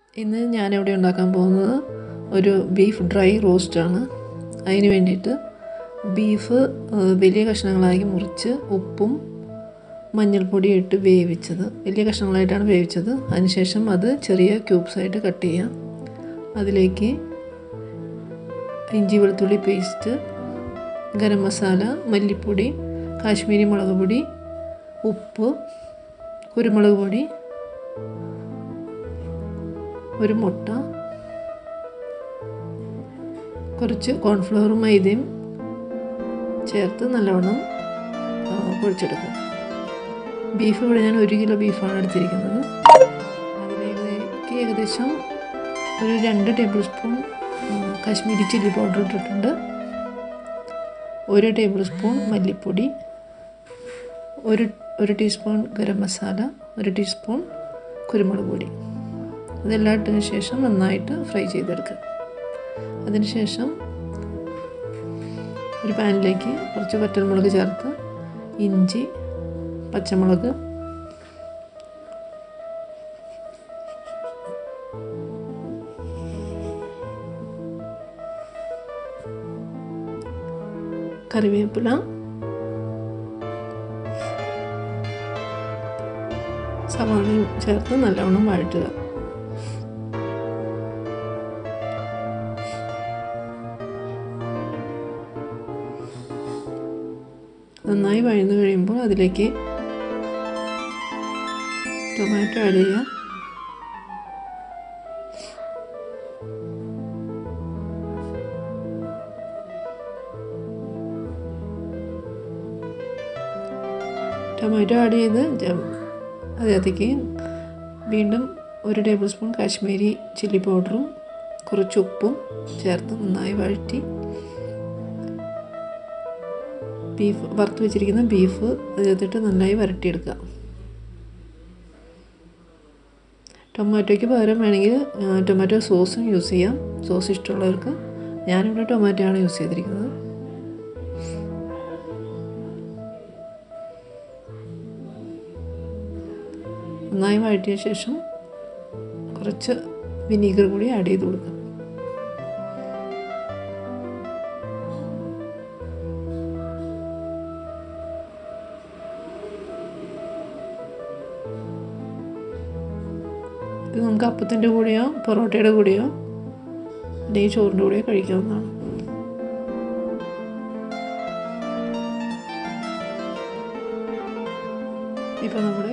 ഇന്ന് ഞാനിവിടെ ഉണ്ടാക്കാൻ പോകുന്നത് ഒരു ബീഫ് ഡ്രൈ റോസ്റ്റാണ് അതിന് വേണ്ടിയിട്ട് ബീഫ് ഏഹ്, വലിയ കഷ്ണങ്ങളാക്കി മുറിച്ച് ഉപ്പും മഞ്ഞൾപ്പൊടിയും ഇട്ട് വേവിച്ചത് വലിയ കഷ്ണങ്ങളായിട്ടാണ് വേവിച്ചത് അതിനുശേഷം അത് ചെറിയ ക്യൂബ്സായിട്ട് കട്ട് ചെയ്യാം അതിലേക്ക് ഇഞ്ചി വെളുത്തുള്ളി പേസ്റ്റ് ഗരം മസാല മല്ലിപ്പൊടി കാശ്മീരി മുളക് പൊടി ഉപ്പ് കുരുമുളക് പൊടി ഒരു മുട്ട കുറച്ച് കോൺഫ്ലവറും മൈദയും ചേർത്ത് നല്ലവണ്ണം ആ, കുഴച്ചെടുക്കുക ബീഫ് ഇവിടെ ഞാൻ ഒരു കിലോ ബീഫാണ് എടുത്തിരിക്കുന്നത് അതിലേക്ക് ഏകദേശം ഒരു രണ്ട് ടേബിൾ സ്പൂൺ ഉം, കാശ്മീരി ചില്ലി പൗഡർ ഇട്ടിട്ടുണ്ട് ഒരു ടേബിൾ സ്പൂൺ മല്ലിപ്പൊടി ഒരു ഒരു ടീസ്പൂൺ ഗരം മസാല ഒരു ടീസ്പൂൺ കുരുമുളക് പൊടി ഇതെല്ലാം ഇട്ടതിന് ശേഷം നന്നായിട്ട് ഫ്രൈ ചെയ്തെടുക്കുക അതിനുശേഷം ഒരു പാനിലേക്ക് കുറച്ച് വറ്റൽമുളക് ചേർത്ത് ഇഞ്ചി പച്ചമുളക് കറിവേപ്പില സവാളയും ചേർത്ത് നല്ലവണ്ണം വഴറ്റുക നന്നായി വഴന്നു കഴിയുമ്പോൾ അതിലേക്ക് ടൊമാറ്റോ ആഡ് ചെയ്യുക ടൊമാറ്റോ ആഡ് ചെയ്ത് ജ- അതിനകത്തേക്ക് വീണ്ടും ഒരു ടേബിൾ സ്പൂൺ കാശ്മീരി ചില്ലി പൗഡറും കുറച്ച് ഉപ്പും ചേർത്ത് നന്നായി വഴറ്റി ബീഫ് വറുത്ത് വെച്ചിരിക്കുന്ന ബീഫ് അതിനകത്തിട്ട് നന്നായി വരട്ടിയെടുക്കുക ടൊമാറ്റോയ്ക്ക് പകരം വേണമെങ്കിൽ ആ, ടൊമാറ്റോ സോസും യൂസ് ചെയ്യാം സോസ് ഇഷ്ടമുള്ളവർക്ക് ഞാനിവിടെ ടൊമാറ്റോ ആണ് യൂസ് ചെയ്തിരിക്കുന്നത് നന്നായി വഴറ്റിയ ശേഷം കുറച്ച് വിനീഗർ കൂടി ആഡ് ചെയ്ത് കൊടുക്കുക ഇത് നമുക്ക് അപ്പത്തിൻ്റെ കൂടെയോ പൊറോട്ടയുടെ കൂടെയോ അല്ലെങ്കിൽ ചോറിൻ്റെ കൂടെയോ കഴിക്കാവുന്നതാണ് ഇപ്പോൾ നമ്മുടെ